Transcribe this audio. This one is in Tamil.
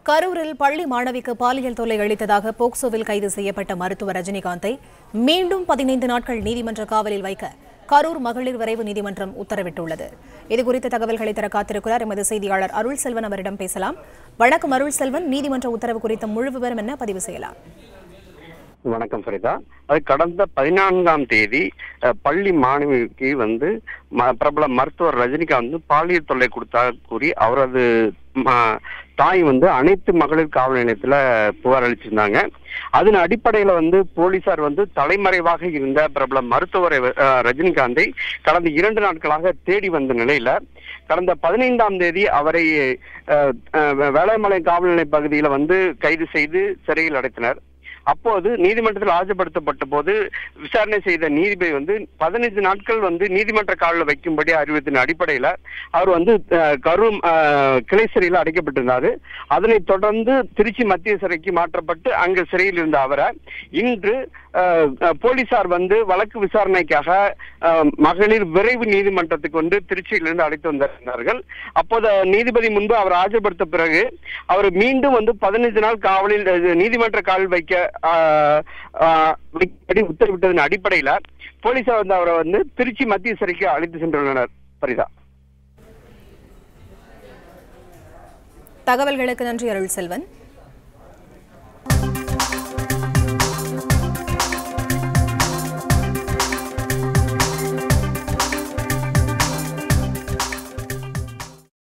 கரூரில் பள்ளி மாணவிக்கு பாலியல் தொல்லை அளித்ததாக போக்சோவில் கைது செய்யப்பட்ட மருத்துவர் ரஜினிகாந்தை மீண்டும் பதினைந்து நாட்கள் நீதிமன்ற காவலில் வைக்க கரூர் மகளிர் விரைவு நீதிமன்றம் உத்தரவிட்டுள்ளது இதுகுறித்த தகவல்களை தர காத்திருக்கிறார் எமது செய்தியாளர் அருள் செல்வன் அவரிடம் பேசலாம் வணக்கம் அருள் செல்வன் நீதிமன்ற உத்தரவு குறித்த முழு விவரம் என்ன பதிவு செய்யலாம் வணக்கம் ஃபரிதா அது கடந்த பதினான்காம் தேதி அஹ், பள்ளி மாணவிக்கு வந்து ம- பிரபல மருத்துவர் ரஜினிகாந்த் பாலியல் தொல்லை கொடுத்தா கூறி அவரது ம- தாய் வந்து அனைத்து மகளிர் காவல் நிலையத்துல புகார் அளிச்சிருந்தாங்க அதன் அடிப்படையில வந்து போலீசார் வந்து தலைமறைவாக இருந்த பிரபல மருத்துவரை அஹ், ரஜினிகாந்தை கடந்த இரண்டு நாட்களாக தேடி வந்த நிலையில கடந்த பதினைந்தாம் தேதி அவரை அஹ், அஹ், வேளாண்மலை காவல் நிலைய பகுதியில வந்து கைது செய்து சிறையில் அடைத்தனர் அப்போது நீதிமன்றத்தில் ஆஜர்படுத்தப்பட்ட போது விசாரணை செய்த நீதிபதி வந்து பதினைந்து நாட்கள் வந்து நீதிமன்ற காவலில் வைக்கும்படி அறிவித்தின் அடிப்படையில அவர் வந்து அஹ், கரூர் அஹ், கிளை சிறையில் அடைக்கப்பட்டிருந்தாரு அதனைத் தொடர்ந்து திருச்சி மத்திய சிறைக்கு மாற்றப்பட்டு அங்கு சிறையில் இருந்த அவரை இன்று அஹ், அஹ், போலீசார் வந்து வழக்கு விசாரணைக்காக அஹ், மகளிர் விரைவு நீதிமன்றத்துக்கு வந்து திருச்சியிலிருந்து அழைத்து வந்திருந்தார்கள் அப்போது நீதிபதி முன்பு அவர் ஆஜர்படுத்த பிறகு அவர் மீண்டும் வந்து பதினைந்து நாள் காவலில் அஹ், நீதிமன்ற காவலில் வைக்க ஆஹ், ஆஹ், வைக்கும்படி உத்தரவிட்டதன் அடிப்படையில போலீசார் வந்து அவரை வந்து திருச்சி மத்திய சிறைக்கு அழைத்து சென்றுள்ளனர் பரிதா தகவல்களுக்கு நன்றி அருள் செல்வன்